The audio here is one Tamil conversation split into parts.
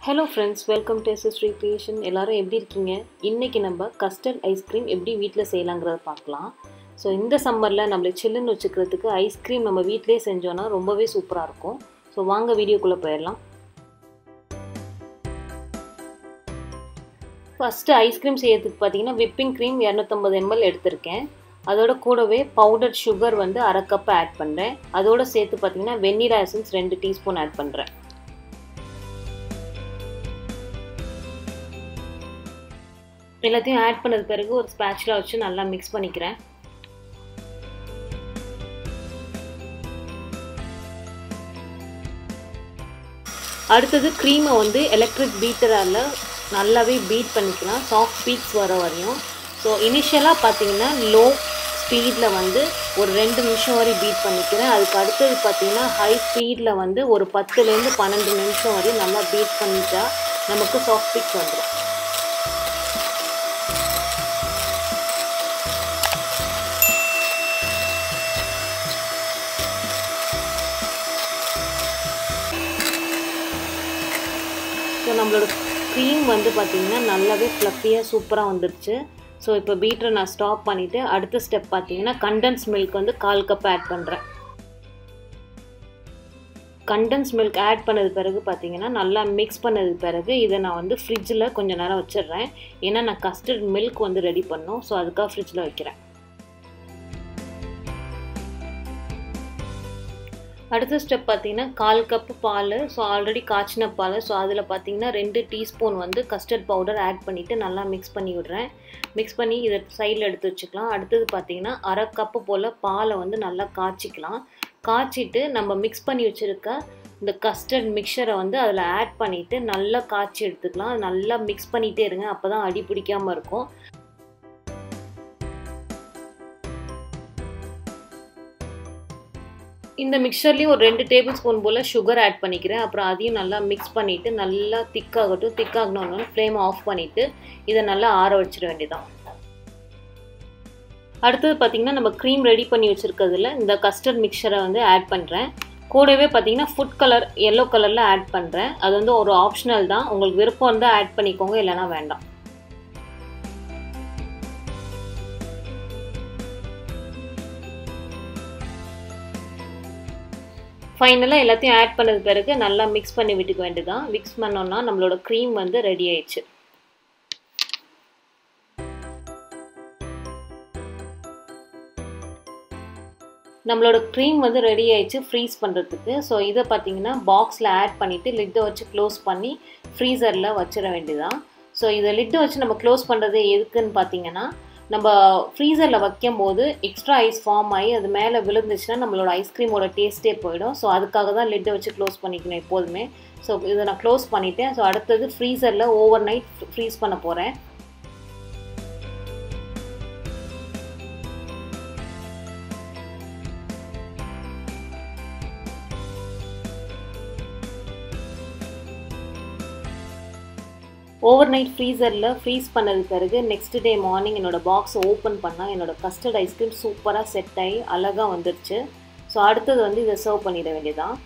ஹலோ ஃப்ரெண்ட்ஸ் வெல்கம் டு எஸ்எஸ்ரீ கிரியேஷன் எல்லாரும் எப்படி இருக்கீங்க இன்றைக்கி நம்ம கஸ்டர்ட் ஐஸ்கிரீம் எப்படி வீட்டில் செய்யலாங்கிறத பார்க்கலாம் ஸோ இந்த சம்மரில் நம்மளுக்கு சில்லுன்னு வச்சுக்கிறதுக்கு ஐஸ்கிரீம் நம்ம வீட்டிலே செஞ்சோன்னா ரொம்பவே சூப்பராக இருக்கும் ஸோ வாங்க வீடியோக்குள்ளே போயிடலாம் ஃபஸ்ட்டு ஐஸ்கிரீம் செய்யறதுக்கு பார்த்தீங்கன்னா விப்பிங் க்ரீம் இரநூத்தம்பது எம்எல் எடுத்திருக்கேன் அதோட கூடவே பவுடர் சுகர் வந்து அரை கப் ஆட் பண்ணுறேன் அதோட சேர்த்து பார்த்தீங்கன்னா வெண்ணிலா எசன்ஸ் ரெண்டு டீஸ்பூன் ஆட் பண்ணுறேன் எல்லாத்தையும் ஆட் பண்ணது பிறகு ஒரு ஸ்பேச்சுலா வச்சு நல்லா மிக்ஸ் பண்ணிக்கிறேன் அடுத்தது க்ரீமை வந்து எலக்ட்ரிக் பீட்டரால் நல்லாவே பீட் பண்ணிக்கலாம் சாஃப்ட் பீட்ஸ் வர வரையும் ஸோ இனிஷியலாக பார்த்தீங்கன்னா லோ ஸ்பீடில் வந்து ஒரு ரெண்டு நிமிஷம் வரை பீட் பண்ணிக்கிறேன் அதுக்கு அடுத்தது பார்த்தீங்கன்னா ஹை ஸ்பீடில் வந்து ஒரு பத்துலேருந்து பன்னெண்டு நிமிஷம் வரையும் நல்லா பீட் பண்ணிட்டா நமக்கு சாஃப்ட் பீட்ஸ் வந்துடும் ஸோ நம்மளோட க்ரீம் வந்து பார்த்திங்கன்னா நல்லாவே ஃப்ளஃபியாக சூப்பராக வந்துருச்சு ஸோ இப்போ பீட்டரை நான் ஸ்டாப் பண்ணிவிட்டு அடுத்த ஸ்டெப் பார்த்தீங்கன்னா கண்டன்ஸ் மில்க் வந்து கால் கப் ஆட் பண்ணுறேன் கண்டன்ஸ் மில்க் ஆட் பண்ணது பிறகு பார்த்தீங்கன்னா நல்லா மிக்ஸ் பண்ணது பிறகு இதை நான் வந்து ஃப்ரிட்ஜில் கொஞ்சம் நேரம் வச்சிடுறேன் ஏன்னா நான் கஸ்டர்ட் மில்க் வந்து ரெடி பண்ணோம் ஸோ அதுக்காக ஃப்ரிட்ஜில் வைக்கிறேன் அடுத்த ஸ்டெப் பார்த்தீங்கன்னா கால் கப்பு பால் ஸோ ஆல்ரெடி காய்ச்சின பால் ஸோ அதில் பார்த்தீங்கன்னா ரெண்டு டீஸ்பூன் வந்து கஸ்டர்ட் பவுடர் ஆட் பண்ணிவிட்டு நல்லா மிக்ஸ் பண்ணி விடுறேன் மிக்ஸ் பண்ணி இதை சைடில் எடுத்து வச்சுக்கலாம் அடுத்தது பார்த்தீங்கன்னா அரை கப்பு போல் பாலை வந்து நல்லா காய்ச்சிக்கலாம் காய்ச்சிட்டு நம்ம மிக்ஸ் பண்ணி வச்சுருக்க இந்த கஸ்டர்ட் மிக்சரை வந்து அதில் ஆட் பண்ணிவிட்டு நல்லா காய்ச்சி எடுத்துக்கலாம் நல்லா மிக்ஸ் பண்ணிகிட்டே இருங்க அப்போ தான் அடி பிடிக்காமல் இருக்கும் இந்த மிக்சர்லேயும் ஒரு ரெண்டு டேபிள் ஸ்பூன் போல் சுகர் ஆட் பண்ணிக்கிறேன் அப்புறம் அதையும் நல்லா மிக்ஸ் பண்ணிவிட்டு நல்லா திக்காகட்டும் திக்காகணுன்னு ஃப்ளேம் ஆஃப் பண்ணிவிட்டு இதை நல்லா ஆற வச்சிட வேண்டியதான் அடுத்தது பார்த்திங்கன்னா நம்ம க்ரீம் ரெடி பண்ணி வச்சுருக்கிறதுல இந்த கஸ்டர்ட் மிக்சரை வந்து ஆட் பண்ணுறேன் கூடவே பார்த்தீங்கன்னா ஃபுட் கலர் எல்லோ கலரில் ஆட் பண்ணுறேன் அது வந்து ஒரு ஆப்ஷனல் தான் உங்களுக்கு விருப்பம் இருந்தால் ஆட் பண்ணிக்கோங்க இல்லைனா வேண்டாம் ஃபைனலாக எல்லாத்தையும் ஆட் பண்ணது பிறகு நல்லா மிக்ஸ் பண்ணி விட்டுக்க வேண்டியதான் மிக்ஸ் பண்ணோன்னா நம்மளோட க்ரீம் வந்து ரெடி ஆயிடுச்சு நம்மளோட க்ரீம் வந்து ரெடி ஆயிடுச்சு ஃப்ரீஸ் பண்ணுறதுக்கு ஸோ இதை பார்த்தீங்கன்னா பாக்ஸில் ஆட் பண்ணிவிட்டு லிட்டை வச்சு க்ளோஸ் பண்ணி ஃப்ரீசரில் வச்சிட வேண்டியதான் ஸோ இதை லிட்டை வச்சு நம்ம க்ளோஸ் பண்ணுறது எதுக்குன்னு பார்த்தீங்கன்னா நம்ம ஃப்ரீசரில் வைக்கும் போது எக்ஸ்ட்ரா ஐஸ் ஃபார்ம் ஆகி அது மேலே விழுந்துச்சுன்னா நம்மளோட ஐஸ்கிரீமோட டேஸ்ட்டே போயிடும் ஸோ அதுக்காக தான் லிட்டை வச்சு க்ளோஸ் பண்ணிக்கணும் எப்போதுமே ஸோ இதை நான் க்ளோஸ் பண்ணிவிட்டேன் ஸோ அடுத்தது ஃப்ரீசரில் ஓவர் நைட் ஃப்ரீஸ் பண்ண போகிறேன் ஓவர் நைட் ஃப்ரீசரில் ஃப்ரீஸ் பண்ணது பிறகு நெக்ஸ்ட் டே மார்னிங் என்னோடய பாக்ஸை ஓப்பன் பண்ணால் என்னோடய கஸ்டர்ட் ஐஸ்கிரீம் சூப்பராக செட் ஆகி அழகாக வந்துருச்சு ஸோ அடுத்தது வந்து இதை சர்வ் பண்ணிட வேண்டியதான்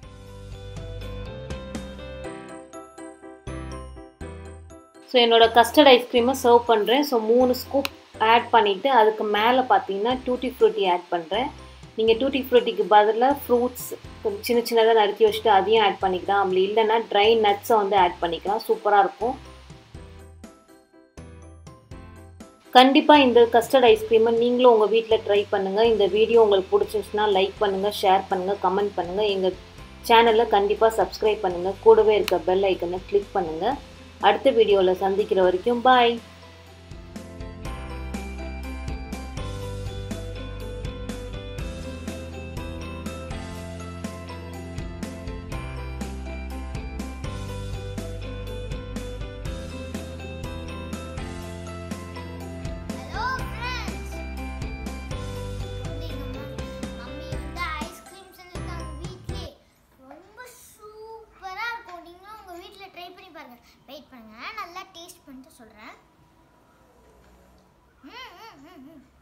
ஸோ என்னோடய கஸ்டர்ட் ஐஸ்கிரீமை சர்வ் பண்ணுறேன் ஸோ மூணு ஸ்கூப் ஆட் பண்ணிவிட்டு அதுக்கு மேலே பார்த்தீங்கன்னா டூட்டி ஃப்ரூட்டி ஆட் பண்ணுறேன் நீங்கள் டூட்டி ஃப்ரூட்டிக்கு பதிலாக ஃப்ரூட்ஸ் சின்ன சின்னதாக நறுக்கி வச்சுட்டு அதையும் ஆட் பண்ணிக்கலாம் அப்படி இல்லைன்னா ட்ரை நட்ஸை வந்து ஆட் பண்ணிக்கலாம் சூப்பராக இருக்கும் கண்டிப்பாக இந்த கஸ்டர்ட் ஐஸ்கிரீமை நீங்களும் உங்கள் வீட்டில் ட்ரை பண்ணுங்கள் இந்த வீடியோ உங்களுக்கு பிடிச்சிருச்சுன்னா லைக் பண்ணுங்கள் ஷேர் பண்ணுங்கள் கமெண்ட் பண்ணுங்கள் எங்கள் சேனலில் கண்டிப்பாக சப்ஸ்கிரைப் பண்ணுங்கள் கூடவே இருக்க பெல் ஐக்கனை கிளிக் பண்ணுங்கள் அடுத்த வீடியோவில் சந்திக்கிற வரைக்கும் பாய் ஹலோ ஃப்ரெண்ட்ஸ் வந்து எங்க மம்மி வந்து ஐஸ்கிரீம் செஞ்சிருக்காங்க வீட்லயே ரொம்ப சூப்பரா இருக்கும் நீங்களும் உங்க வீட்ல ட்ரை பண்ணி பாருங்க வெயிட் பண்ணுங்க நல்லா டேஸ்ட் பண்ணிட்டு சொல்றேன் ம் ம் ம் ம்